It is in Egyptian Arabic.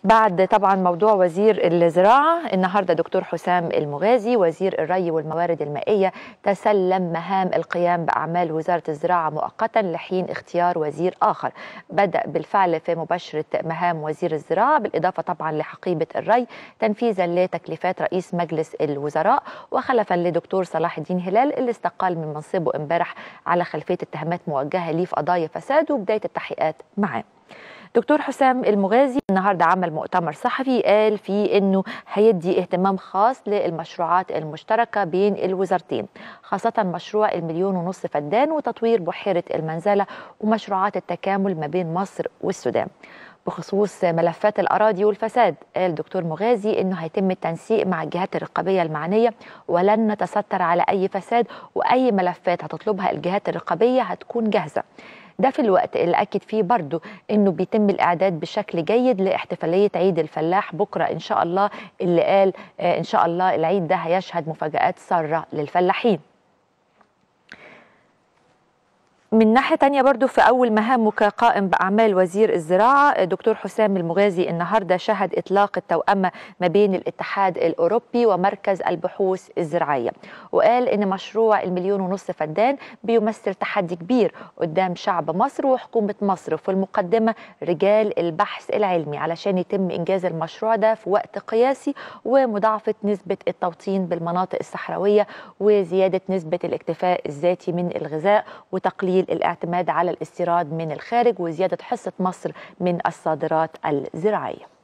بعد طبعا موضوع وزير الزراعة النهاردة دكتور حسام المغازي وزير الري والموارد المائية تسلم مهام القيام بأعمال وزارة الزراعة مؤقتا لحين اختيار وزير آخر بدأ بالفعل في مباشرة مهام وزير الزراعة بالإضافة طبعا لحقيبة الري تنفيذا لتكليفات رئيس مجلس الوزراء وخلفا لدكتور صلاح الدين هلال اللي استقال من منصبه امبارح على خلفية اتهامات موجهة ليه في قضايا فساد وبداية التحقيقات معاه دكتور حسام المغازي النهارده عمل مؤتمر صحفي قال فيه انه هيدي اهتمام خاص للمشروعات المشتركه بين الوزارتين خاصه مشروع المليون ونص فدان وتطوير بحيره المنزله ومشروعات التكامل ما بين مصر والسودان بخصوص ملفات الأراضي والفساد قال دكتور مغازي أنه هيتم التنسيق مع الجهات الرقابية المعنية ولن نتستر على أي فساد وأي ملفات هتطلبها الجهات الرقابية هتكون جاهزة ده في الوقت اللي أكد فيه برضو أنه بيتم الإعداد بشكل جيد لاحتفالية عيد الفلاح بكرة إن شاء الله اللي قال إن شاء الله العيد ده هيشهد مفاجآت سارة للفلاحين من ناحية تانية برضو في أول مهامه كقائم بأعمال وزير الزراعة دكتور حسام المغازي النهاردة شهد إطلاق التوأمة ما بين الاتحاد الأوروبي ومركز البحوث الزراعية وقال إن مشروع المليون ونص فدان بيمثل تحدي كبير قدام شعب مصر وحكومة مصر وفي المقدمة رجال البحث العلمي علشان يتم إنجاز المشروع ده في وقت قياسي ومضاعفة نسبة التوطين بالمناطق الصحراوية وزيادة نسبة الاكتفاء الذاتي من الغذاء وتقليل الاعتماد على الاستيراد من الخارج وزيادة حصة مصر من الصادرات الزراعية